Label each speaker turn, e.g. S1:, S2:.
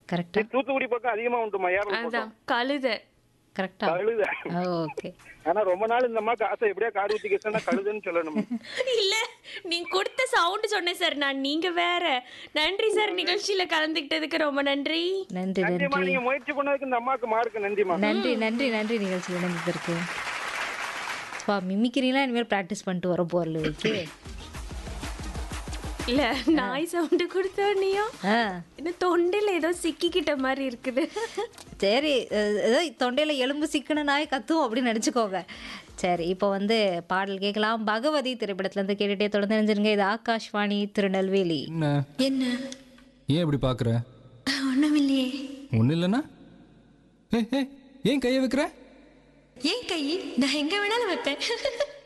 S1: கரெக்டா
S2: தூத்துக்குடி பக்கம் அதிகமா உண்டுமா ஏறல்
S3: அதான்
S2: பக்கம்
S3: கழுத
S1: கரெக்டா
S2: கழுத
S1: ஓகே
S2: ஆனா ரொம்ப நாள் இந்த அம்மா காசை எப்படியா கார் ஊத்தி கேசா கழுதுன்னு சொல்லணும்
S3: இல்ல நீங்க கொடுத்த சவுண்ட் சொன்னேன் சார் நான் நீங்க வேற நன்றி சார் நிகழ்ச்சியில கலந்துக்கிட்டதுக்கு ரொம்ப நன்றி
S1: நன்றி
S2: நன்றிமா
S1: நன்றி
S2: நீங்க முயற்சி பண்ணதுக்கு இந்த அம்மாவுக்கு மார்க் நன்றிமா
S1: நன்றி நன்றி நன்றி நிகழ்ச்சியில் இணைந்ததற்கு பா மிமிக்கிறீங்களா இனிமேல் ப்ராக்டிஸ் பண்ணிட்டு வர போறல வைக்க
S3: இல்ல நாய் சவுண்ட் கொடுத்தோன்னையும்
S1: ஆ
S3: என்ன தொண்டையில ஏதோ சிக்கிக்கிட்ட மாதிரி இருக்குது
S1: சரி அஹ், ஏதோ தொண்டையில் எலும்பு சிக்கன நாய் கத்தும் அப்படின்னு நினச்சிக்கோங்க சரி இப்போ வந்து பாடல் கேட்கலாம் பகவதி திரைப்படத்துலேருந்து கேட்டுகிட்டே தொடர்ந்து நினைஞ்சிருங்க இது ஆகாஷ்வாணி திருநெல்வேலி
S4: என்ன
S3: என்ன
S4: ஏன் இப்படி பார்க்குற
S3: ஒண்ணுமில்லையே
S4: ஒன்றும் இல்லைன்னா ஏ ஏ ஏன் கையை வைக்கிற
S3: ஏன் கை நான் எங்க வேணாலும் வைப்பேன்